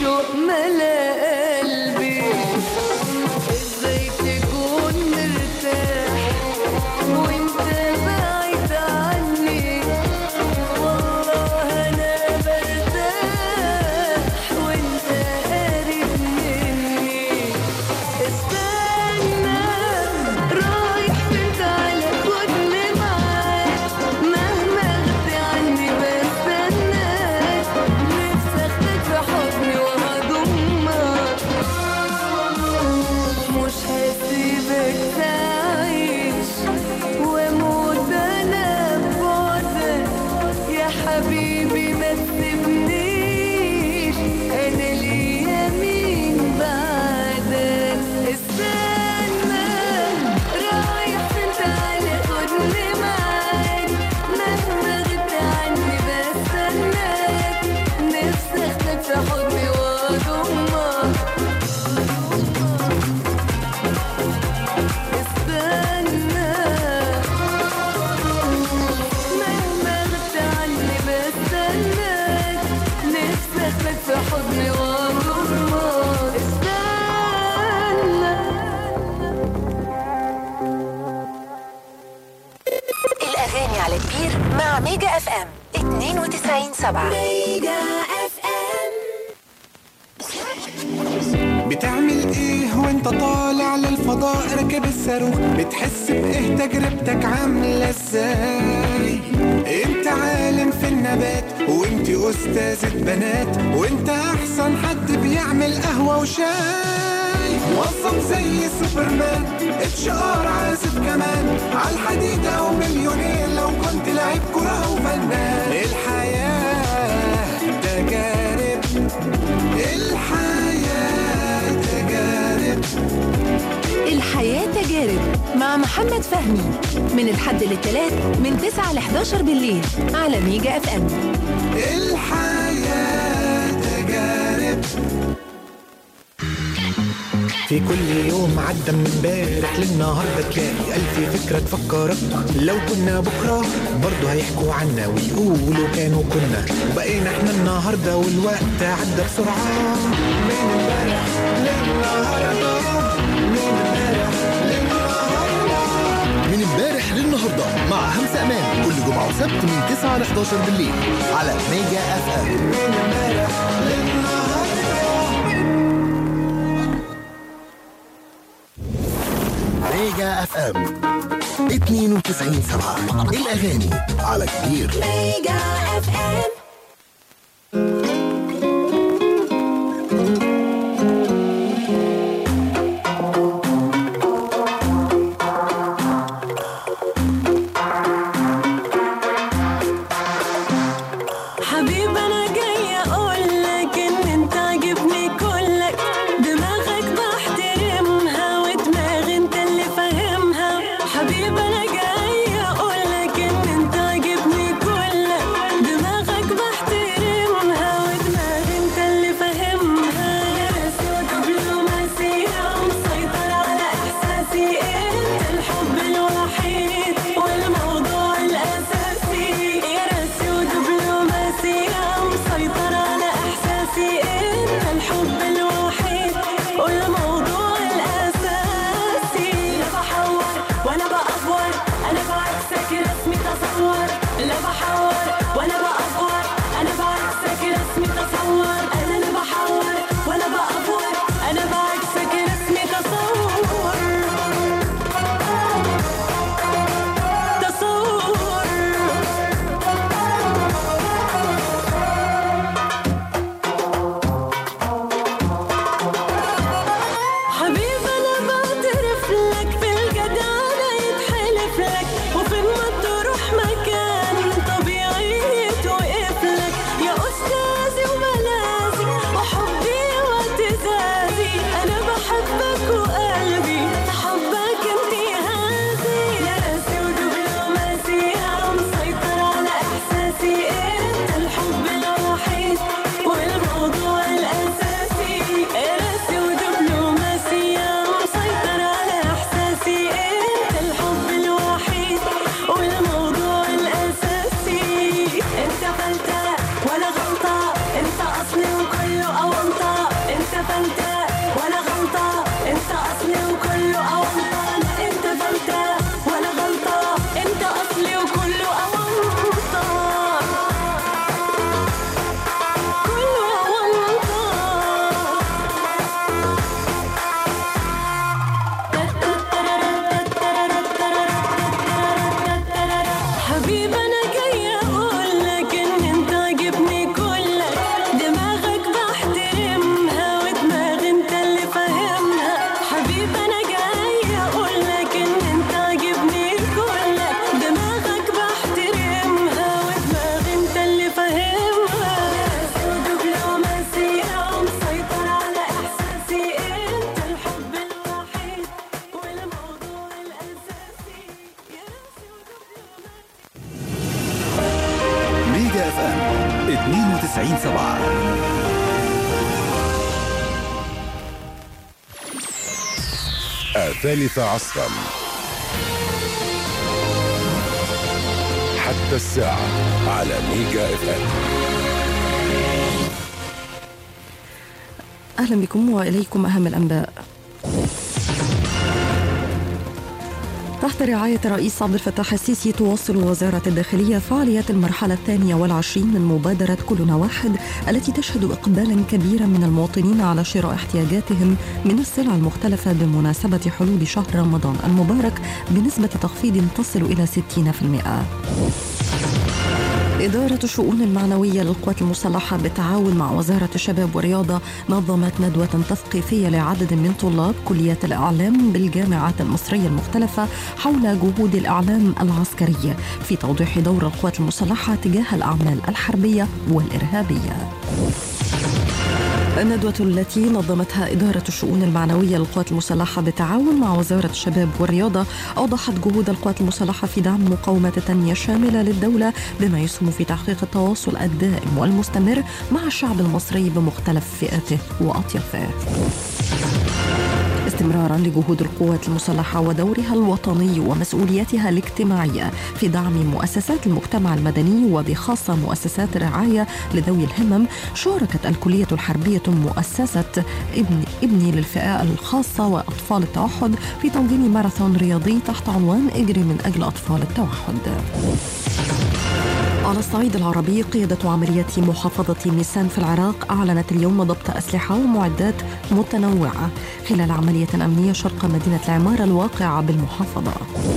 الشوق ملا قلبي ازاي تكون مرتاح وانت بعيد عني والله انا برتاح وانت قريب مني استنى رايح فين تعالى خدني معاك مهما غبت عني بستناك نفسي اخدك في حضني وهضمك مش هسيبك تعيش واموت انا ببعدك يا حبيبي ما تسيبنيش انا ليا مين بعدك استنى رايح فين تعالى خدني معاك مهما غبت عني بستناك نفسي اخدك في حضني واضمك استنى مهما غبت عني بستناك نفسي اخدك في حضني واضمك استنى الأغاني على كبير مع ميجا اف ام 92 7 ميجا اف ام بتعمل ايه وانت طالع للفضاء راكب الصاروخ بتحس بايه تجربتك عاملة ازاي انت عالم في النبات وانت استاذة بنات وانت احسن حد بيعمل قهوة وشاي موظف زي سوبرمان اتش ار عازف كمان عالحديدة ومليونير لو كنت لعيب كرة او فنان الحياة تجارب الحياة تجارب الحياة تجارب مع محمد فهمي من الحد للثلاث من 9 ل 11 بالليل على ميجا اف ام الحياة تجارب في كل يوم عدى من امبارح للنهارده تلاقي ألف فكرة تفكرك لو كنا بكرة برضه هيحكوا عنا ويقولوا كانوا كنا وبقينا احنا النهارده والوقت عدى بسرعة من امبارح للنهارده من امبارح للنهارده من امبارح للنهارده مع همسة امان كل جمعة وسبت من 9 ل 11 بالليل على ميجا اف ام من امبارح للنهارده ميجا اف ام 92 7 الاغاني على كبير ميجا اف ام حبيب انا جاي اقول لك ان انت عاجبني كلك دماغك بحترمها ودماغ انت اللي فاهمها حبيب انا جاي اقول لك ان انت عاجبني كلك دماغك ميجا اف ام 92 7 الثالثة عصرا حتى الساعة على ميجا اف ام أهلا بكم وإليكم أهم الأنباء تحت رعاية الرئيس عبد الفتاح السيسي تواصل وزارة الداخلية فعاليات المرحلة الثانية والعشرين من مبادرة كلنا واحد التي تشهد إقبالا كبيرا من المواطنين على شراء احتياجاتهم من السلع المختلفة بمناسبة حلول شهر رمضان المبارك بنسبة تخفيض تصل إلى 60%. إدارة الشؤون المعنوية للقوات المسلحة بالتعاون مع وزارة الشباب والرياضة نظمت ندوة تثقيفية لعدد من طلاب كليات الإعلام بالجامعات المصرية المختلفة حول جهود الإعلام العسكري في توضيح دور القوات المسلحة تجاه الأعمال الحربية والإرهابية. الندوة التي نظمتها إدارة الشؤون المعنوية للقوات المسلحة بالتعاون مع وزارة الشباب والرياضة أوضحت جهود القوات المسلحة في دعم مقاومة التنمية الشاملة للدولة بما يسهم في تحقيق التواصل الدائم والمستمر مع الشعب المصري بمختلف فئاته وأطيافه. استمرارا لجهود القوات المسلحة ودورها الوطني ومسؤولياتها الاجتماعية في دعم مؤسسات المجتمع المدني وبخاصة مؤسسات الرعاية لذوي الهمم شاركت الكلية الحربية مؤسسة ابن ابني للفئة الخاصة وأطفال التوحد في تنظيم ماراثون رياضي تحت عنوان اجري من أجل أطفال التوحد. على الصعيد العربي قيادة عمليات محافظة نيسان في العراق أعلنت اليوم ضبط أسلحة ومعدات متنوعة خلال عملية أمنية شرق مدينة العمارة الواقعة بالمحافظة.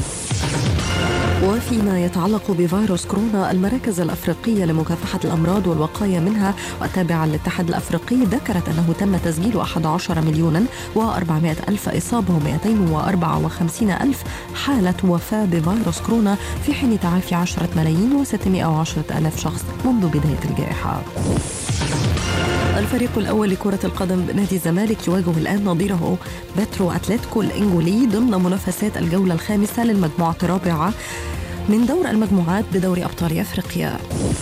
وفيما يتعلق بفيروس كورونا المراكز الأفريقية لمكافحة الأمراض والوقاية منها والتابعة للاتحاد الأفريقي ذكرت أنه تم تسجيل 11 مليونا و400 ألف إصابة و254 ألف حالة وفاة بفيروس كورونا في حين تعافي 10 ملايين و610 ألف شخص منذ بداية الجائحة. الفريق الأول لكرة القدم بنادي الزمالك يواجه الآن نظيره بترو أتلتيكو الإنجولي ضمن منافسات الجولة الخامسة للمجموعة الرابعة من دور المجموعات بدوري أبطال أفريقيا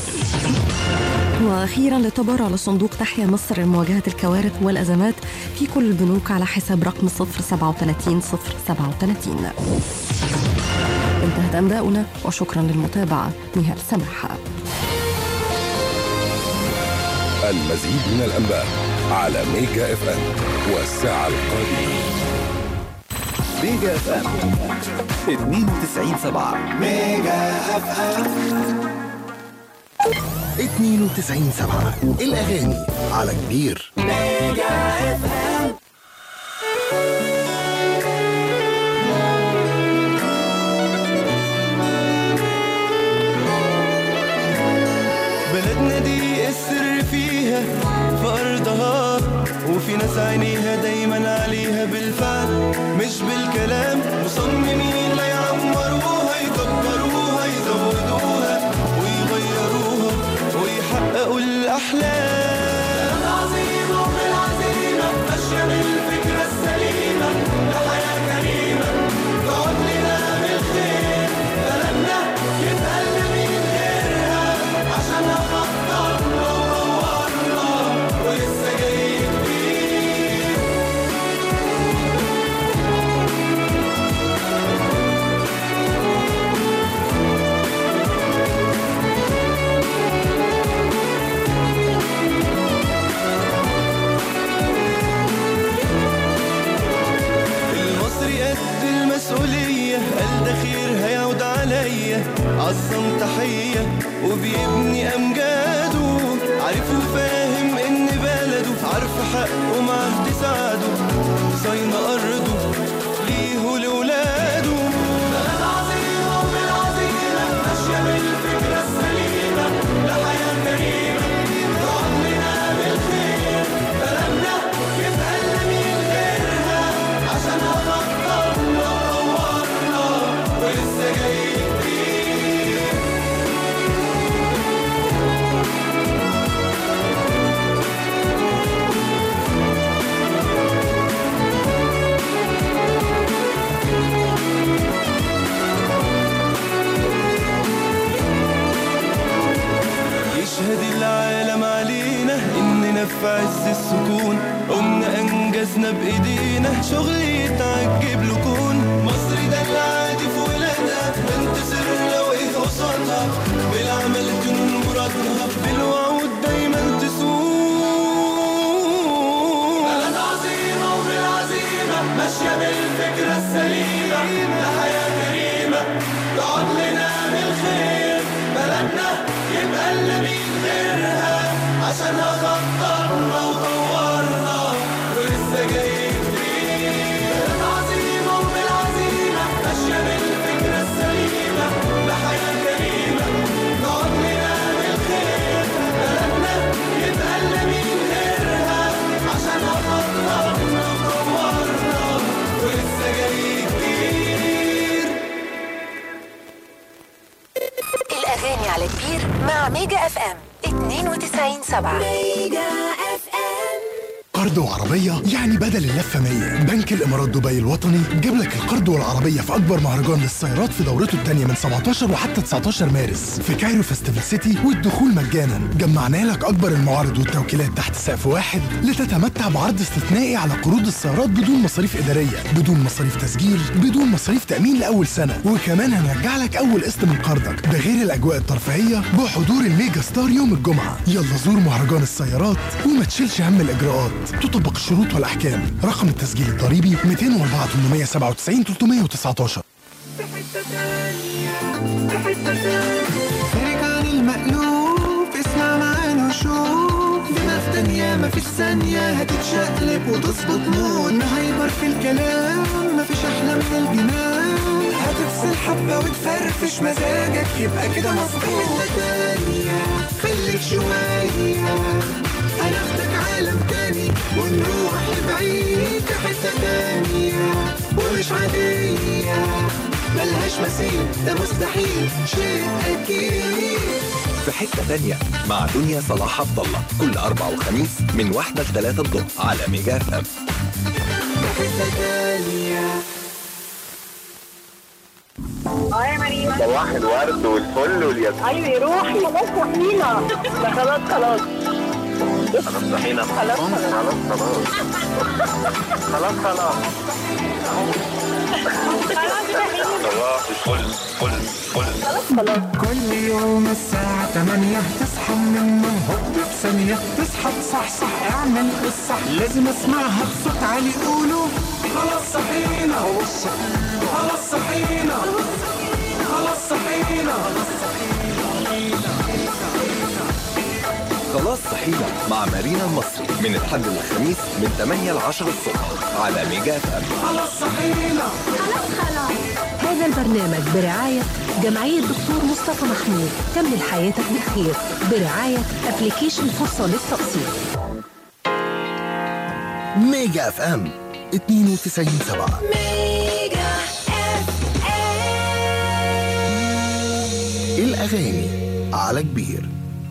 واخيرا للتبرع لصندوق تحيا مصر لمواجهه الكوارث والازمات في كل البنوك على حساب رقم 037 037 انتهت انباؤنا وشكرا للمتابعه نهال سماحه المزيد من الأنباء على ميجا اف ام والساعة القادمة ميجا اف ام 92 7 ميجا اف ام 92 7 الاغاني على كبير بلدنا دي السر فيها في أرضها وفي ناس عينيها دايما عليها بالفعل مش بالكلام مصممين لا يعمروها يكبروها يزودوها ويغيروها ويحققوا الأحلام العظيمة وبالعزيمة ماشية بالفكرة السليمة لحياة كريمة تقعد لنا بالخير بلدنا يتقل من غيرها عشان خططنا ودورنا ولسه جاي كتير المصري قد المسؤولية قال ده خير هيعود عليا عظم تحية وبيبني أمجاده عارف وفاهم إن بلده عارف حقه مع تساعده صاينة أرضه ليه ولولاده بلد عظيمة وبالعزيمة ماشية بالفكرة السليمة لحياة كريمة تقعد لنا بالخير بلدنا يتقل من غيرها عشان خططنا ودورنا ولسه جاي كتير في عز السكون قمنا انجزنا بايدينا شغل يتعجب له كون مصر ده العادي في ولادها بنتصر لو ايه قصادها بالعمل تنول مرادها بالوعود دايما تسوق بلد عظيمة وبالعزيمة ماشية بالفكرة السليمة ده حياة كريمة تقعد لنا بالخير بلدنا يبقى اللي مين غيرها عشانها خطرنا وطورنا ولسه جاي كتير بلد عظيمة وبالعزيمة ماشية بالفكرة السليمة بحياة كريمة نقعد لنا بالخير بلدنا يبقى اللي مين غيرها عشانها خطرنا وطورنا ولسه جاي كتير الأغاني على كبير مع ميجا اف ام 92 7 قرض وعربية يعني بدل اللفة 100 بنك الإمارات دبي الوطني جاب لك القرض والعربية في أكبر مهرجان للسيارات في دورته الثانية من 17 وحتى 19 مارس في كايرو فيستيفال سيتي والدخول مجانا جمعنا لك أكبر المعارض والتوكيلات تحت سقف واحد لتتمتع بعرض استثنائي على قروض السيارات بدون مصاريف إدارية بدون مصاريف تسجيل بدون مصاريف تأمين لأول سنة وكمان هنرجع لك أول قسط من قرضك ده غير الأجواء الترفيهية بحضور الميجا ستار يوم الجمعة يلا زور مهرجان السيارات وما تشيلش هم الإجراءات تطبق الشروط والأحكام رقم التسجيل الضريبي 204 897 319 خارج عن المألوف اسمع معانا وشوف دماغ تانية مفيش ثانية هتتشقلب وتظبط مود هايبر في الكلام مفيش أحلى من الجنان هتفصل حبة وتفرفش مزاجك يبقى كده مظبوط تانية خليك شوية هناخدك عالم تاني ونروح لبعيد في حتة تانية ومش عادية ملهاش مثيل ده مستحيل شيء أكيد في حتة تانية مع دنيا صلاح عبد الله كل أربع وخميس من واحدة لثلاثة الظهر على ميجا اف ام حتة تانية اه يا مريم صباح الورد والفل والياسمين ايوه يا روحي خلاص صحينا ده خلاص خلاص خلاص صحينا خلاص خلاص خلاص خلاص خلاص صباح الفل فل فل كل يوم الساعة 8 تصحى من النوم هوب في ثانية تصحى تصحصح اعمل الصح لازم اسمعها بصوت عالي قولوا خلاص صحينا خلاص صحينا خلاص صحينا خلاص صحينا مع مارينا المصري من الحد للخميس من 8 ل 10 الصبح على ميجا اف ام خلاص صحينا هذا البرنامج برعاية جمعية دكتور مصطفى محمود كمل حياتك بخير برعاية ابلكيشن فرصة للتقسيط ميجا اف ام 92 7 الأغاني على كبير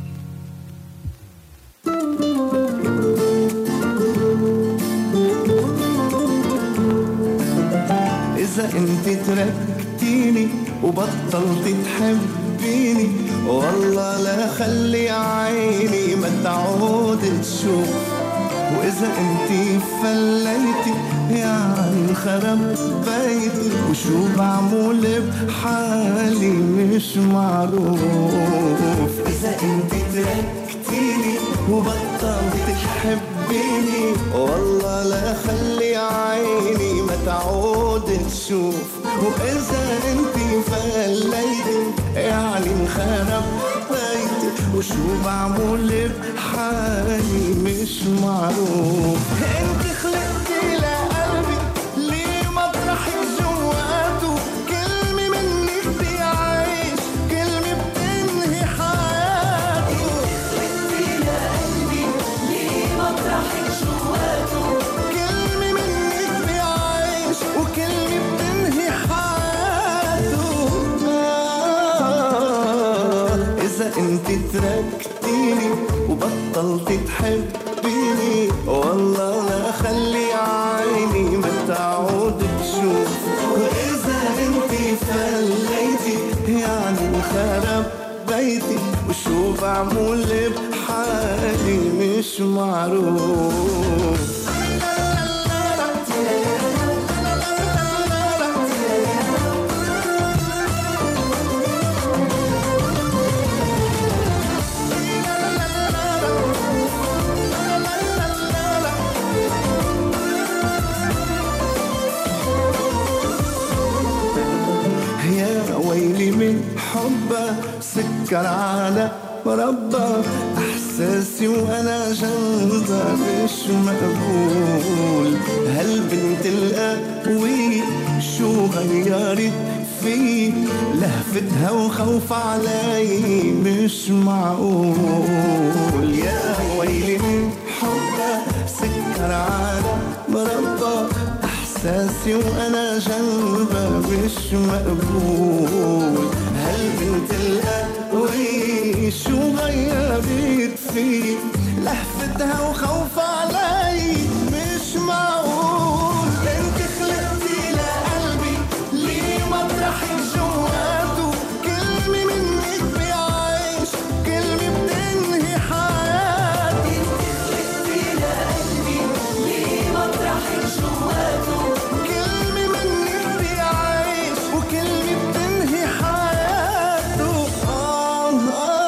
إذا أنت تركتيني وبطلت تحبيني والله لا خلي عيني ما تعود تشوف وإذا أنت فليتي يعني خرب بيتي وشو بعمل بحالي مش معروف إذا أنت تركتيني وبطلت تحبيني والله لا خلي عيني ما تعود تشوف وإذا أنت فليتي يعني انخرب بيتي وشو بعمل بحالي مش معروف انت خلقتي لقلبي ليه مطرحك جواته كلمة منك بيعيش كلمة بتنهي حياته خلقتي لقلبي ليه مطرحك جواته كلمة منك بيعيش وكلمة بتنهي حياته آه إذا أنت تركتيني وبطلت تحبيني والله لا خلي عيني ما تعود تشوف وإذا أنت فليتي يعني انخرب بيتي وشو وشو بعمل بحالي مش معروف يا ويلي من حبك سكر على مربى احساسي وانا جنبها مش مقبول هالبنت القوي شو غيرت في لهفتها وخوف علي مش معقول يا ويلي من حبك سكر على مربى احساسي وانا جنبها مش مقبول هالبنت القوي شو غيرت في لهفتها وخوف علي مش معقول انت خلقتي لقلبي ليه مطرحك جواته كلمة منك بيعيش كلمة بتنهي حياتي انت خلقتي لقلبي ليه مطرحك جواته كلمة منك بيعيش وكلمة بتنهي حياته آه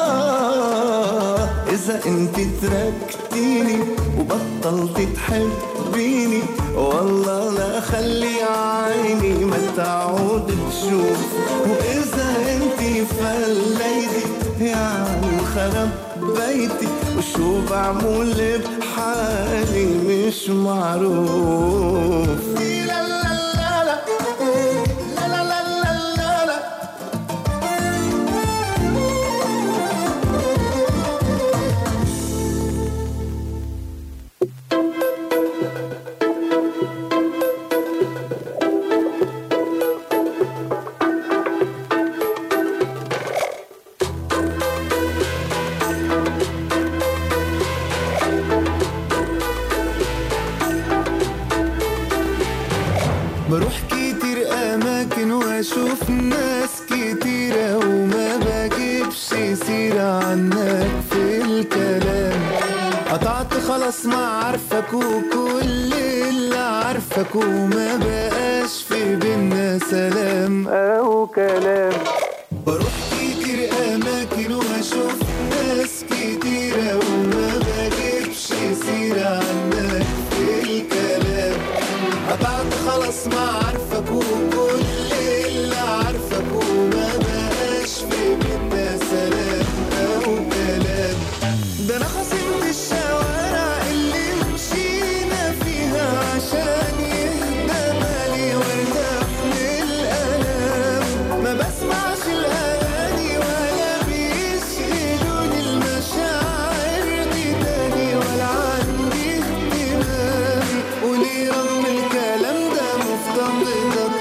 آه إذا انت تركتيني وبطلت تحبيني والله لا خلي عيني ما تعود تشوف وإذا انت فليتي يعني خرب بيتي وشو بعمل بحالي مش معروف لا لا لا لا لا لا لا لا لا بروح كتير أماكن وأشوف ناس كتيرة وما بجيبش سيرة عنك في الكلام قطعت خلاص ما عارفك وكل اللي عارفك وما بقاش في بينا سلام أو كلام بروح كتير أماكن وأشوف ناس كتيرة وما بجيبش سيرة عنك في الكلام قطعت خلاص ما عارفك وكل اللي عارفك وما بقاش في بينا سلام أو كلام ده أنا خصمت الشوارع اللي مشينا فيها عشان يهدى بالي وارتاح من الألم ما بسمعش الأغاني ولا بيشغلوني المشاعر دي تاني ولا عندي اهتمام وليه رغم الكلام ده مفتقدك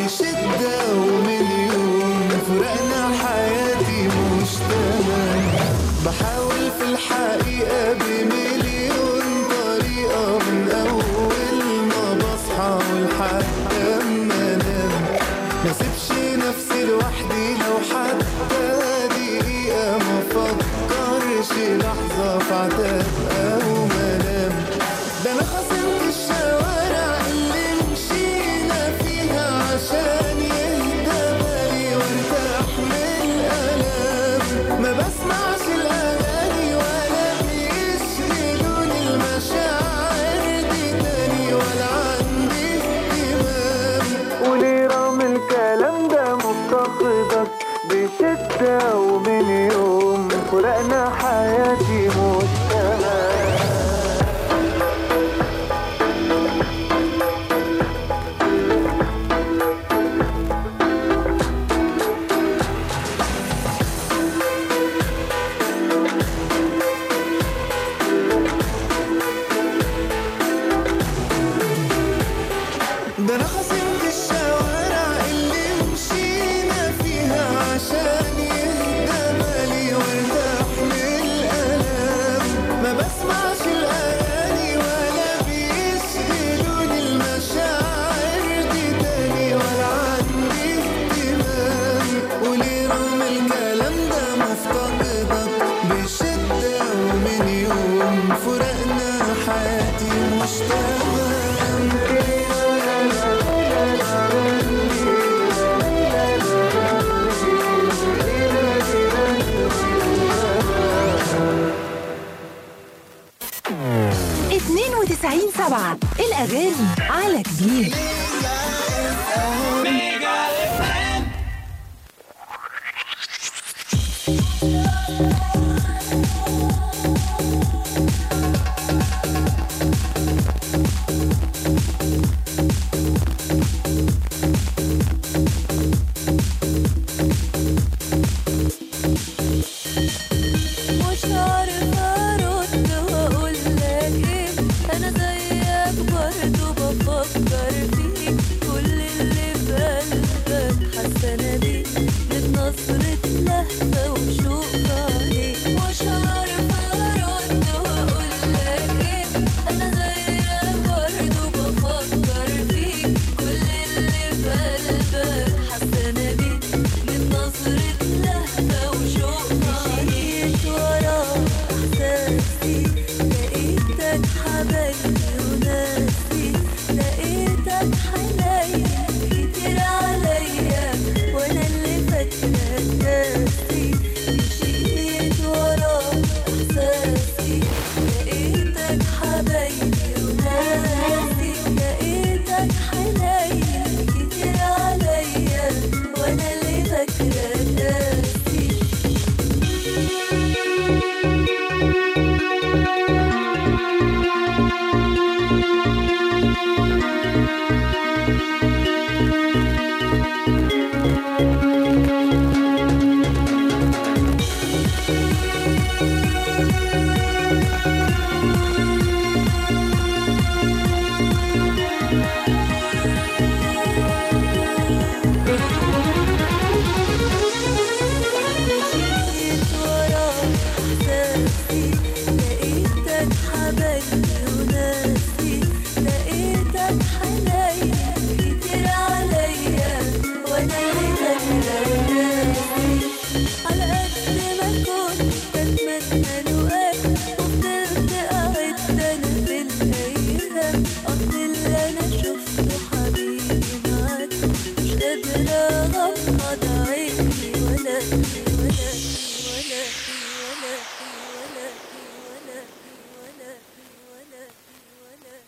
بشدة ومن يوم فرقنا حياتي مش تمام بحاول في الحقيقة بمليون طريقة من أول ما بصحى ولحد أما أنام ما سيبش نفسي لوحدي لو حتى دقيقة ما فكرش لحظة في عتاب أو ملام ده أنا خصمت الشوارع اللي مشينا فيها عشان يهدى بالي وارتاح من الألم ما بسمعش الأغاني ولا بيشغلوني المشاعر دي تاني ولا عندي اهتمام وليه رغم الكلام ده مفتقدك بشدة ومن يوم فرقنا حياتي مش تمام ده انا خصمت الشوارع اللي مشينا فيها عشان يهدى بالي وارتاح من الالام فراقنا حياتي مش تمام اتنين وتسعين سبعة الأغاني على كبير مش عارفة أرد وأقول لك إيه أنا زيك برضه بفكر فيك كل اللي في قلبك حاسة أنا بيه من نظرة لهفة وشوق عليك مش عارفة أرد وأقول لك إيه أنا زيك برضه بفكر فيك كل اللي في قلبك حاسة أنا بيه من نظرة لهفة وشوق مشيت ورا إحساسي لقيتك حبايبي وناسي لقيتك حنين كتير عليا وأنا اللي فاكرة ناسي مشيت ورا إحساسي لقيتك حبايبي وناسي لقيتك حنين كتير عليا وأنا اللي فاكرة ناسي مشيت ورا إحساسي لقيتك حبايبي وناسي لقيتك حنين كتير عليا وأنا اللي فاكرة ناسي على قد ما كنت أتمنى لقاك وفضلت أعد أنا في الأيام قضي اللي أنا شفته حبيبي معاك مش قادرة أغمض عيني ولا ولا ولا ولا ولا ولا ولا ولا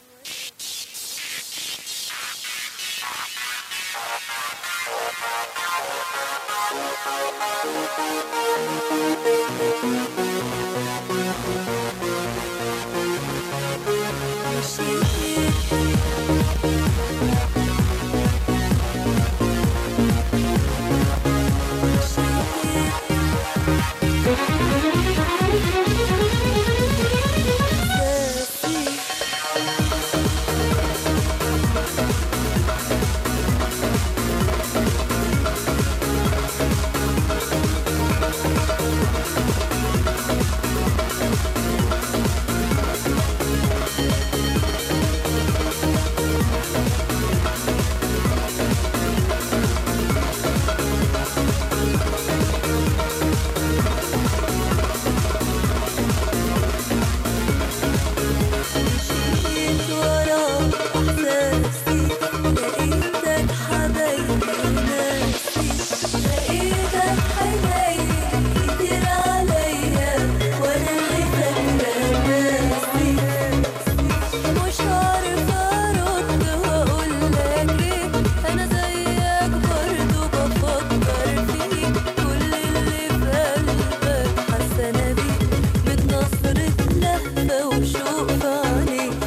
مشيت ورا إحساسي لقيتك حبايبي وناسي لقيتك حنين كتير عليا وأنا اللي فاكرة ناسي مش عارفة أرد وأقول لك إيه أنا زيك برضه بفكر فيك كل اللي في قلبك حاسة أنا بيه من نظرة لهفة وشوق في عينيك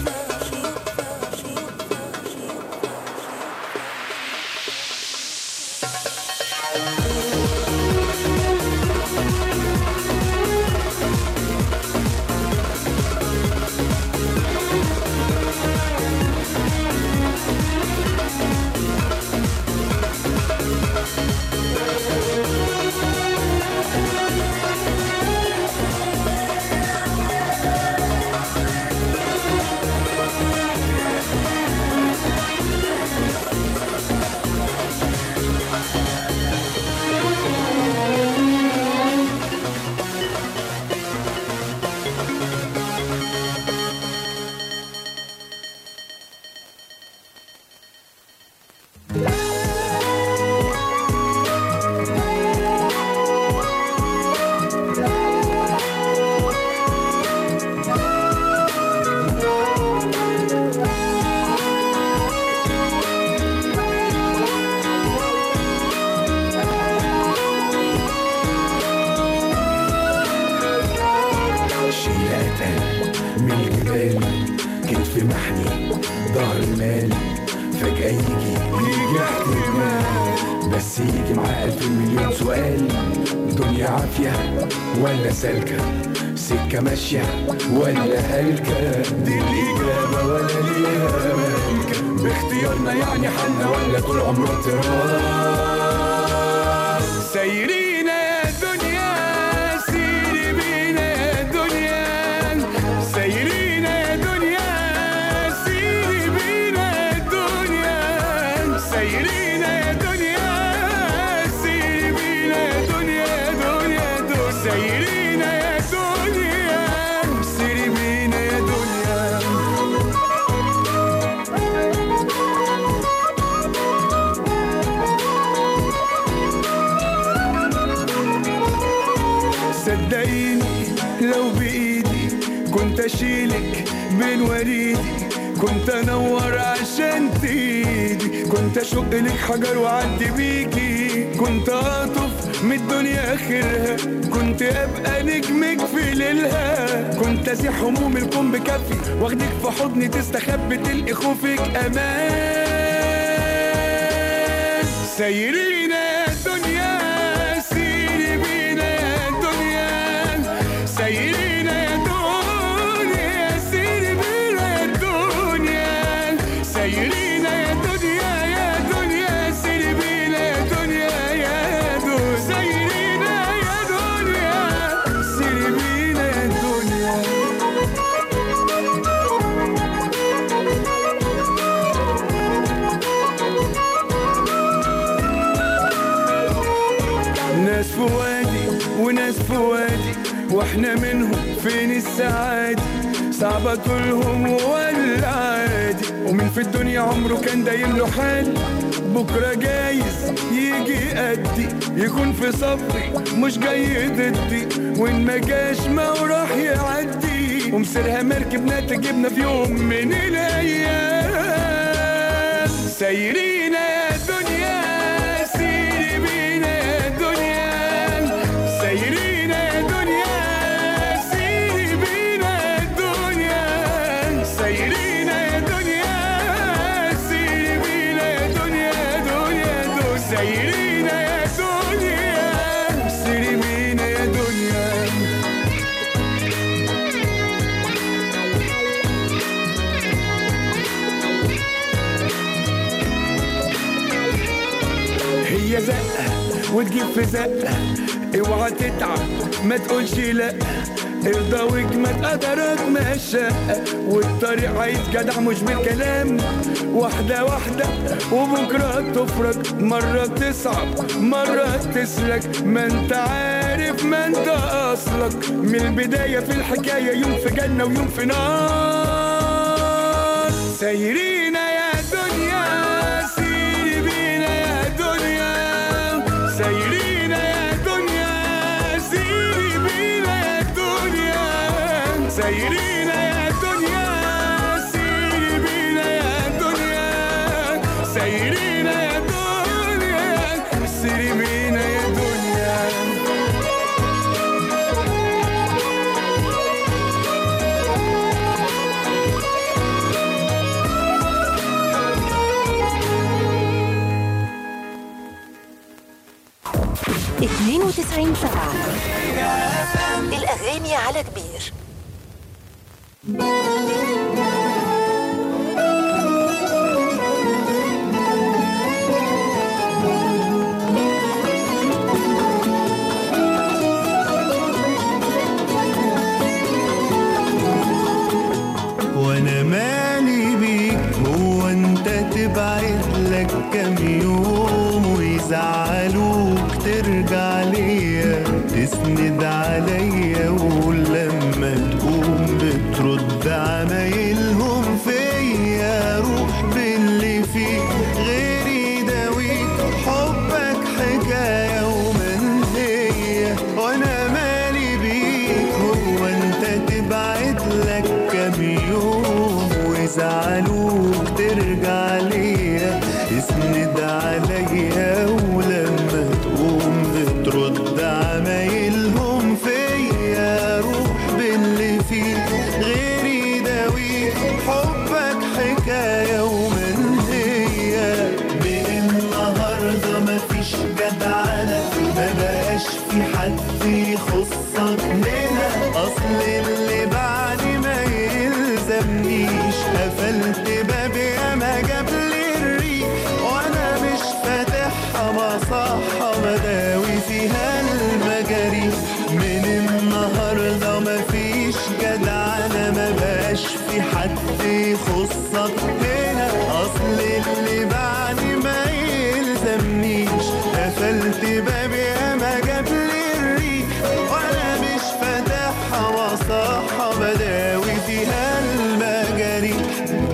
حالي كتف محني ظهر مالي فجأة يجي يجي احتمال بس يجي معاه ألف مليون سؤال دنيا عافية ولا سالكة سكة ماشية ولا هلكة دي الإجابة ولا ليها مالكة باختيارنا يعني حالنا ولا طول عمره اعتراض سايرين يا دنيا سيري بينا يا دنيا سايرين يا دنيا سيري بينا يا دنيا سايرين يا دنيا سيري بينا يا دنيا يا دنيا دنيا سايرين يا دنيا سيري بينا يا دنيا صدقيني لو بايدي كنت اشيلك بين وريدي كنت انور عشان تيجي كنت اشق لك حجر واعدي بيكي كنت اطف من الدنيا اخرها كنت ابقى نجمك في ليلها كنت ازيح هموم الكون بكفي واخدك في حضني تستخبي تلقي خوفك امان سايرين يا دنيا سيري بينا يا دنيا سايرين يا دنيا سيري بينا يا دنيا سايرين يا دنيا يا دنيا سيري بينا يا دنيا يا دنيا سايرين يا دنيا سيري بينا يا دنيا ناس في وادي وناس في وادي واحنا منهم فين السعادة صعبة طولهم ولا عادي ومين في الدنيا عمره كان دايم له حال بكرة جايز يجي قدي يكون في صفي مش جاي ضدي وإن ما جاش ما هو راح يعدي ومسيرها مركبنا تجيبنا في يوم من الأيام سايرين يا دنيا سيري بينا يا دنيا سايرين يا دنيا سيري بينا يا دنيا سايرين يا دنيا سيري بينا يا دنيا دنيا دنيا سايرين يا دنيا سيري بينا يا دنيا هي زقة وتجيب في زقة اوعى تتعب ما تقولش لا ارضى واجمد قدرك ما الشقة والطريق عايز جدع مش بالكلام واحدة واحدة وبكرة تفرج مرة تصعب مرة تسلك ما انت عارف ما انت اصلك من البداية في الحكاية يوم في جنة ويوم في نار سايرين يا دنيا سيري بينا يا دنيا سايرين يا دنيا سيري بينا يا دنيا سايرين يا دنيا سيري بينا يا دنيا سايرين يا دنيا سيري بينا يا دنيا اتنين وتسعين سبعة الأغاني على كبير وانا مالي بيك هو انت تبعد لك كام يوم ويزعلوك ترجع ليا تسند عليا ولما تقوم بترد عمايلهم فيا روح باللي فيك غيري داويك حبك حكاية ومنهية وانا مالي بيك هو انت تبعد لك كام يوم ويزعلوك ترجع ليا اسند عليا ولما تقوم بترد عمايلهم فيا روح باللي فيك غيري داوي اصل اللي بعد ما يلزمنيش قفلت بابي ياما جاب لي الريح وانا مش فاتحها مصحة بداوي فيها المجاريح من النهاردة مفيش جدعنة ما بقاش في حد يخصك هنا اصل اللي بعد ما يلزمنيش قفلت بابي ياما جاب لي الريح وانا مش فاتحها مصحة بداوي فيها المجاريح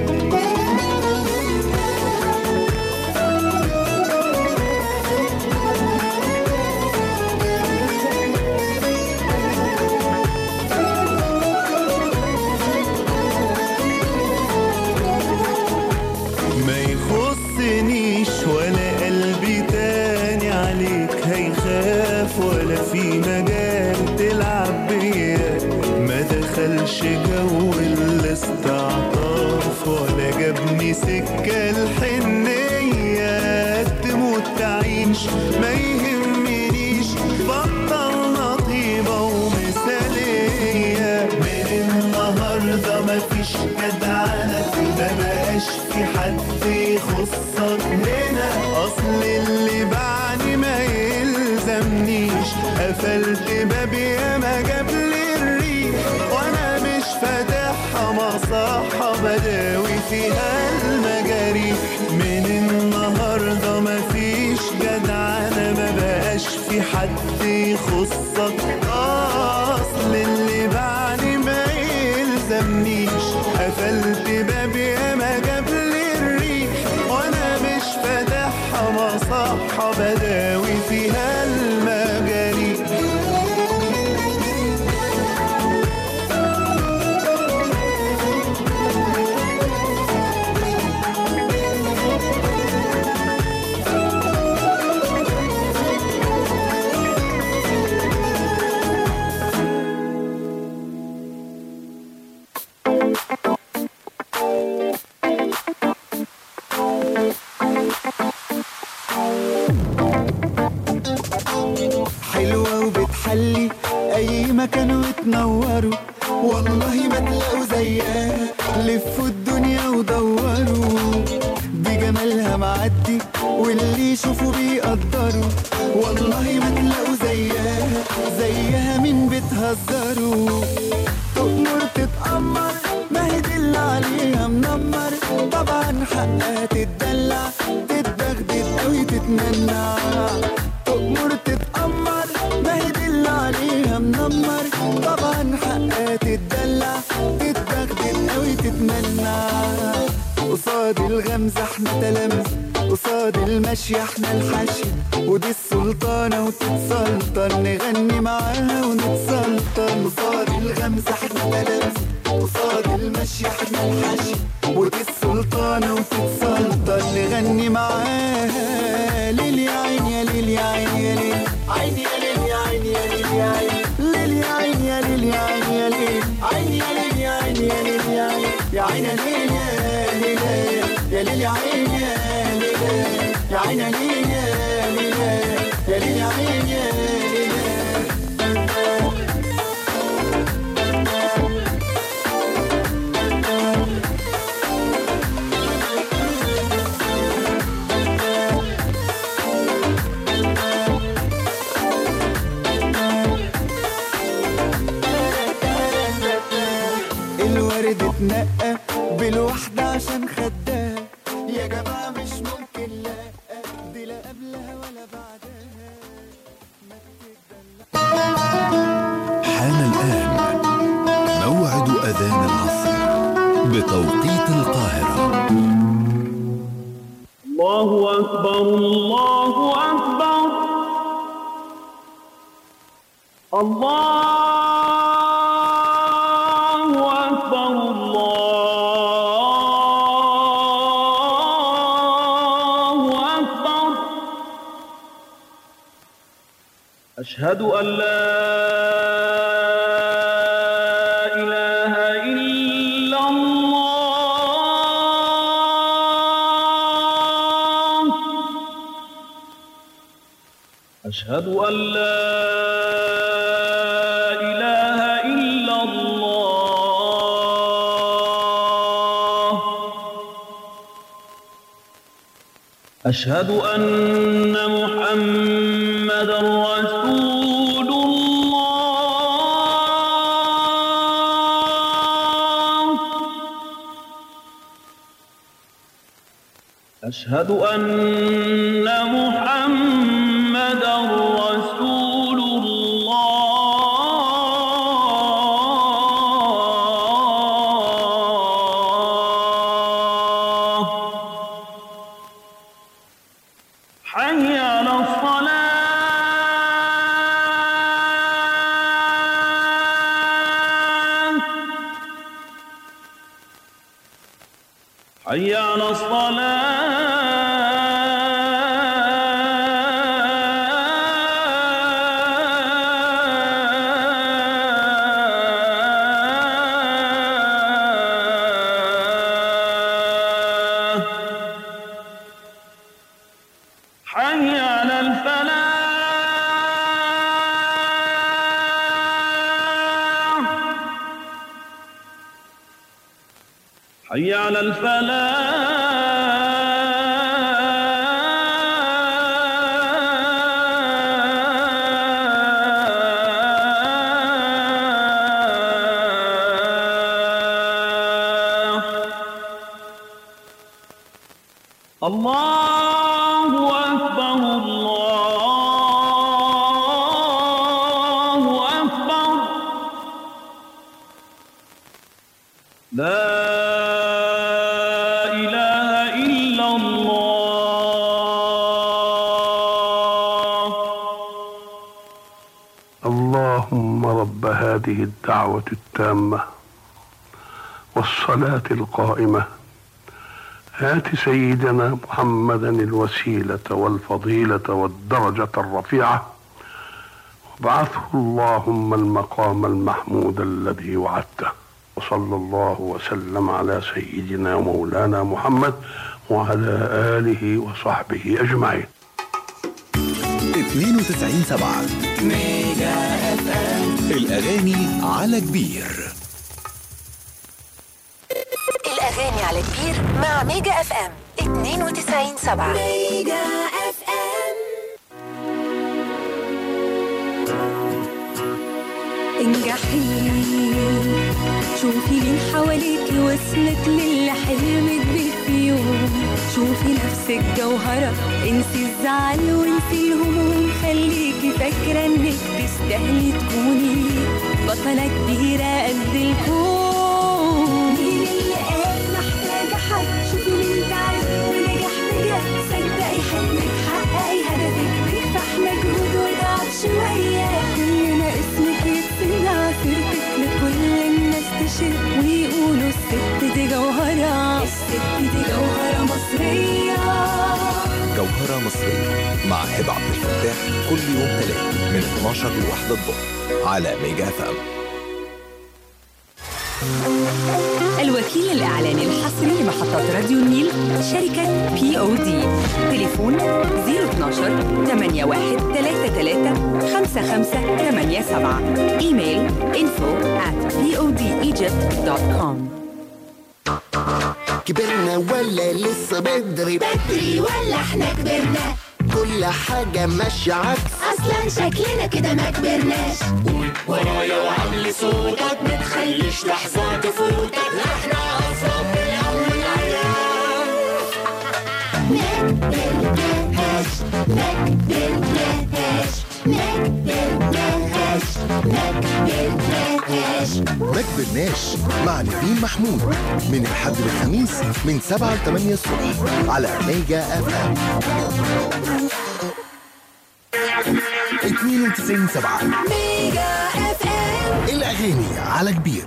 ما يخصنيش ولا قلبي تاني عليك هيخاف ولا في مجال تلعب بيا ما دخلش جو الاستعطاف ولا جابني سكة الحنية تموت تعيش ما يهمنيش بطلنا طيبة ومثالية من النهاردة مفيش جدعنة ما بقاش في حد يخصك هنا أصل اللي بعد ما يلزمنيش قفلت بابي ياما جاب لي الريح وأنا مش فاتحها مصحة بداوي فيها المجاريح من النهاردة مفيش جدعنة ما بقاش في حد يخصك أصل اللي بعد ما يلزمنيش قفلت بابي ياما جاب لي الريح وانا مش فاتحها مصحة بداوي فيها المجاريح حلوة وبتحلي أي مكان وتنوروا والله ما تلاقوا زيها لفوا الدنيا ودوروا دي جمالها معدي واللي يشوفوا بيقدروا والله ما تلاقوا زيها زيها مين بتهزروا تؤمر تتأمر ما هي دي اللي عليها منمر طبعا حقها تتدلع تتدغدغ قوي تتمنع تؤمر تتأمر ما هي دي اللي عليها منمر طبعا حقها تتدلع تتدغدغ قوي تتمنع قصاد الغمزة احنا تلامذة قصاد المشي احنا الحشي ودي السلطانة وتتسلطن نغني معاها ونتسلطن قصاد الغمزة احنا تلامذة قصاد المشي احنا الحشي ودي السلطانة وتتسلطن نغني معاها ليل يا عين يا ليل يا عين يا ليل عين يا ليل يا عين يا ليل يا عين ليل يا عين يا ليل يا عين يا ليل عين يا ليل يا عين يا ليل يا عين يا عين يا ليل يا ليل يا ليل يا عين يا ليل يا عين يا ليل يا ليل يا ليل يا عين يا ليل الورد اتنقى بالوحدة عشان خدها يا جماعة مش ممكن لا دي لا قبلها ولا بعدها حان الآن موعد أذان العصر بتوقيت القاهرة الله أكبر الله أكبر الله أكبر الله أكبر أشهد أن لا إله إلا الله أشهد أن لا إله أشهد أن محمدا رسول الله أشهد أن محمدا رسول الله حي على الصلاة حي على الصلاة حي على الفلاح حي على الفلاح الله أكبر الله أكبر لا إله إلا الله اللهم رب هذه الدعوة التامة والصلاة القائمة آت سيدنا محمدا الوسيلة والفضيلة والدرجة الرفيعة وابعثه اللهم المقام المحمود الذي وعدته وصلى الله وسلم على سيدنا مولانا محمد وعلى آله وصحبه أجمعين 92 سبعة ميجا اف ام الأغاني على كبير الأغاني على كبير مع ميجا اف ام 92 7 ميجا اف ام انجحي شوفي مين حواليك وصلت للي حلمت بيه في يوم شوفي نفسك جوهرة انسي الزعل وانسي الهموم خليكي فاكرة انك تستاهلي تكوني بطلة كبيرة قد الكون مين اللي قال محتاجة حد شوفي مين تعب ونجح بجد صدقي حلمك حققي هدفك بكفح مجهود وضعف شوية كل ما اسمك يتسمع سيرتك لكل الناس تشد ويقولوا الست دي جوهرة الست دي جوهرة مصرية جوهرة مصرية مع هبة عبد الفتاح كل يوم ثلاث من 12 لواحدة الظهر على ميجا اف ام الوكيل الإعلاني الحصري لمحطات راديو النيل شركة بي او دي تليفون 012 8133 5587 ايميل info at podegypt.com كبرنا ولا لسه بدري بدري ولا احنا كبرنا كل حاجة ماشية عكس اصلا شكلنا كده ما كبرناش ورايا وعلي صوتك ما تخليش لحظة تفوتك احنا اصلا من اول عيال ما كبرناش ما كبرناش ما كبرناش ما كبرناش ما كبرناش مع نبيل محمود من الحد للخميس من 7 ل 8 الصبح على ميجا اف ام 92 7 ميجا اف ام الاغاني على كبير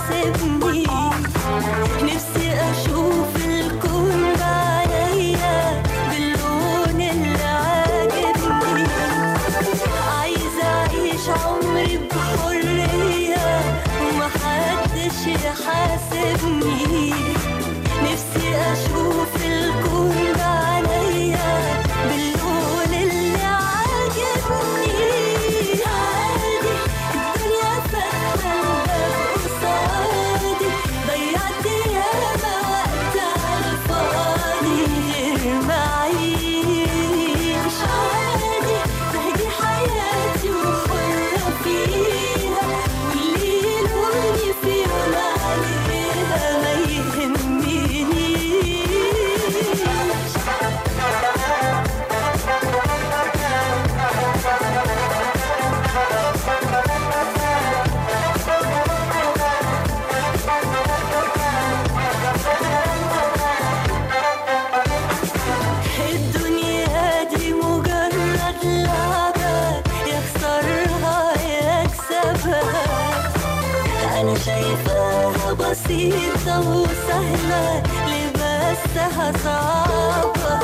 يحاسبني نفسي اشوف الكون بعينيا باللون اللي عاجبني عايزة اعيش عمري بحرية ومحدش يحاسبني نفسي اشوف الكون بعينيا باللون اللي عاجبني عادي الدنيا فاتحة الباب قصادي ضيعت ياما وقت على الفاضي غير معيش عادي بهدي حياتي وحرة فيها واللي يلومني في يوم عليها ما يهمنيش الدنيا دي مجرد لعبة يخسرها يكسبها أنا شايفاها بسيطة وسهلة لبسها صعبة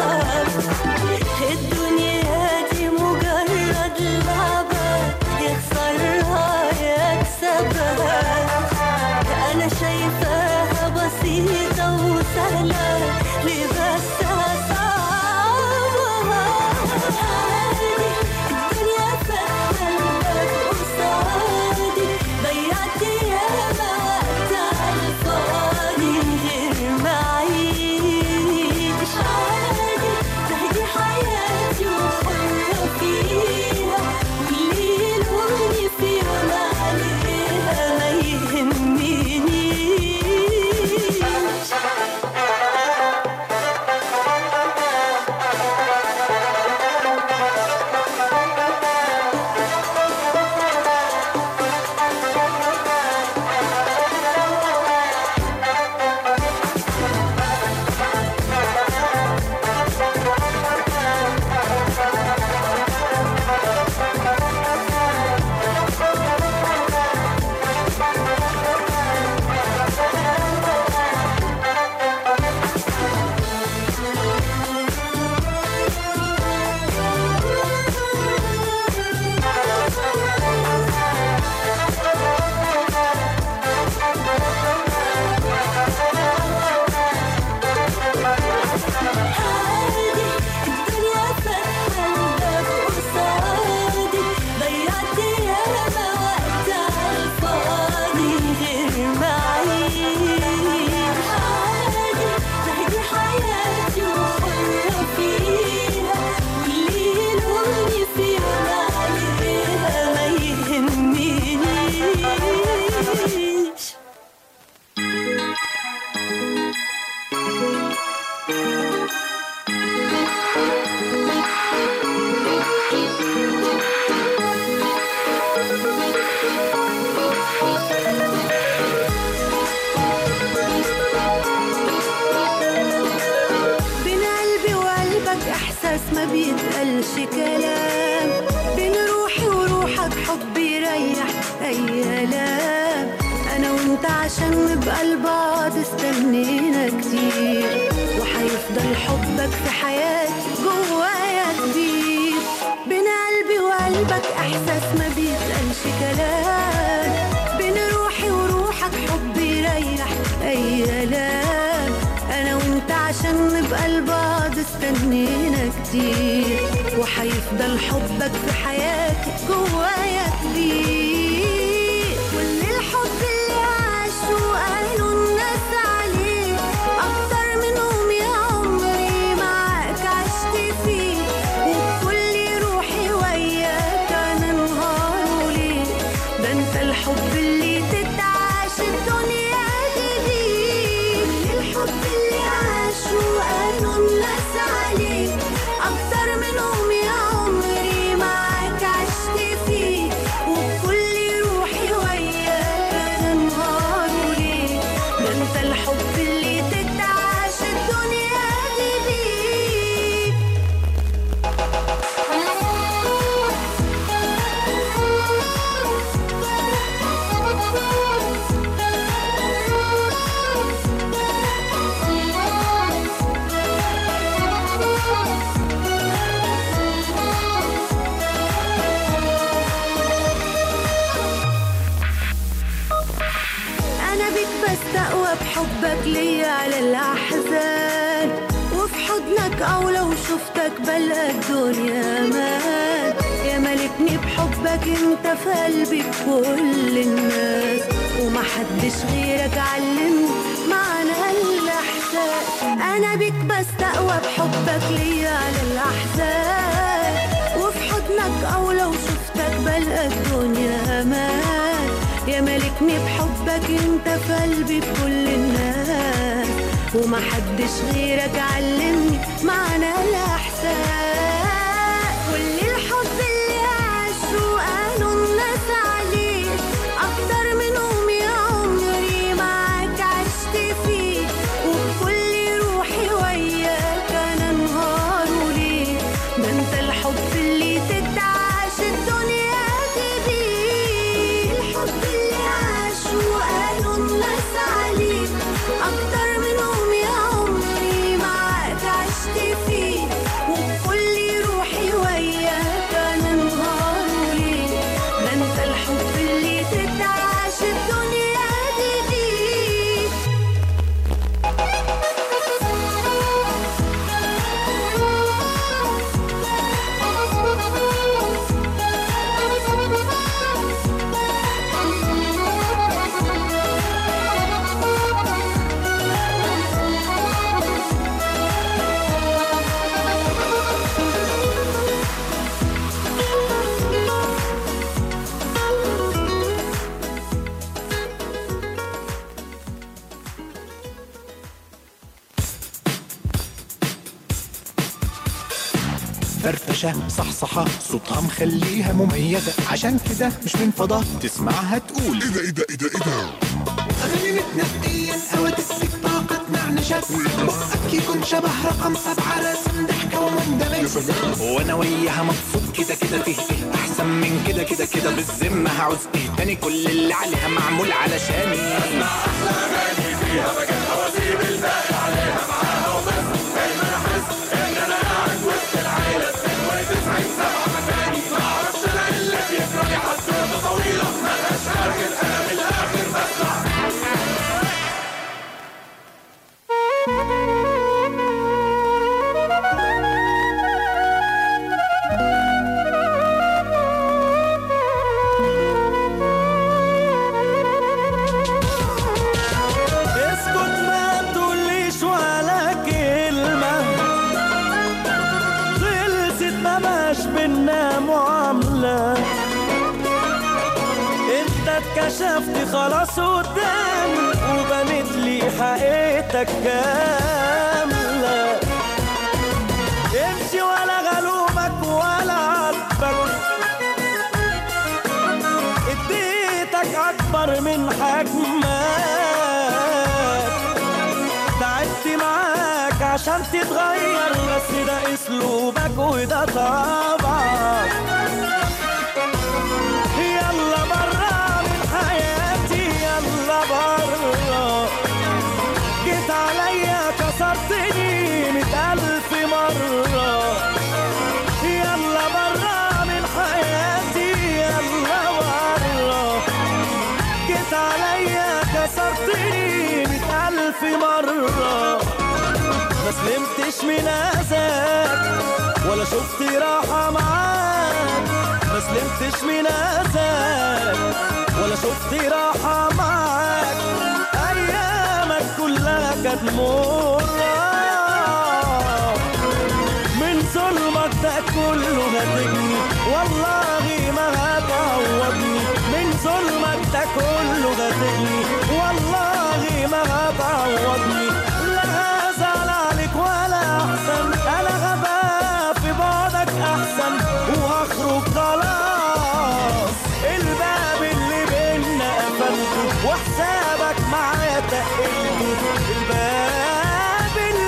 الدنيا دي مجرد لعبة يخسرها يكسبها أنا شايفاها بسيطة وسهلة لبسها صعبة عادي الدنيا فاتحة الباب قصادي ضيعت ياما وقت على الفاضي غير معيش عادي بهدي حياتي وحرة فيها واللي يلومني في يوم عليها ما يهمنيش الدنيا فاتحة الباب قصادي ضيعت ياما وقت على الفاضي غير معيش عادي بهدي حياتي وحرة فيها واللي يلومني في يوم عليها ما يهمنيش بين قلبي وقلبك احساس ما بيتقالش كلام بين روحي وروحك حب يريح اي الام انا وانت عشان نبقى لبعض استنينا كتير وهيفضل حبك في حياتي جوايا كتير بين قلبي وقلبك احساس ما بيتقالش كلام بين روحي وروحك حب يريح اي الام انا وانت عشان نبقى لبعض استنينا كتير وهيفضل حبك في حياتي جوايا كبير كل الحب اللي عاشوا قالوا الناس عليه اكتر منهم يا عمري معاك عشت فيه وبكل روحي وياك انا نهار وليل ده انت الحب اللي تتعاش الدنيا دي بيه كل الحب اللي عاشوا قالوا الناس عليه اكتر منهم يا عمري معاك عشت فيه وبكل بحبك ليا على الأحزان وفي حضنك أو لو شفتك بلقى الدنيا مان يا ملكني بحبك انت في قلبي كل الناس ومحدش غيرك علمني معنى الإحساس أنا بيك بستقوى بحبك ليا على الأحزان وفي حضنك أو لو شفتك بلقى الدنيا أمان يا ملكني بحبك انت في قلبي بكل الناس ومحدش غيرك علمني معنى الإحساس كل الحب اللي عاشوا قالوا الناس عليه أكتر منهم يا عمري معاك عشت فيه وبكل روحي وياك أنا نهار وليل ده انت الحب اللي تتعاش الدنيا دي بيه الحب اللي عاشوا قالوا الناس عليه أكتر منهم يا عمري معاك عشت فيه وبكل روحي وياك أنا نهار وليل ده انت الحب اللي تتعاش الدنيا دي بيه فرفشة صحصحة صوتها مخليها مميزة عشان كده مش من فضاء تسمعها تقول ايه ده ايه ده ايه ده ايه ده أغاني متنقية أوقات الست طاقة نعنشات بقك يكون شبه رقم سبعة راسم ضحكة ومندمج وأنا وياها مبسوط كده كده فيه إيه أحسن من كده كده كده بالذمة هعوز إيه تاني كل اللي عليها معمول علشاني أسمع أحلى أغاني فيها مكان واسيب الباقي عليها معاها وبس دايما أحس إن أنا قاعد وسط العيلة وتسعين سبعة مكاني معرفش أنا اللي بيجرالي حدوتة طويلة ملهاش آخر أنا من الآخر بسمع اسكت ما تقوليش ولا كلمة خلصت ما بقاش بينا معاملة انت اتكشفت خلاص قدامي وبنت لي حقيقتك كاملة امشي ولا غلومك ولا عاتبك اديتك اكبر من حجمك تعبت معاك عشان تتغير بس ده اسلوبك وده طبعك يلا برا من حياتي يلا برا جيت عليا كسرتني مئة ألف مرة يلا برا من حياتي يلا برا جيت عليا كسرتني مئة ألف مرة ما سلمتش من أذاك ولا شفت راحة معاك ما سلمتش من أذاك ولا شفت راحة معاك أيامك كلها كانت مرة من ظلمك ده كله هتجني والله ما هتعوضني من ظلمك ده كله هتجني والله ما هتعوضني لا هزعل عليك ولا احسن انا غبا في بعدك احسن وهخرج خلاص الباب اللي بينا قفلته وحسابك معايا تقلته الباب اللي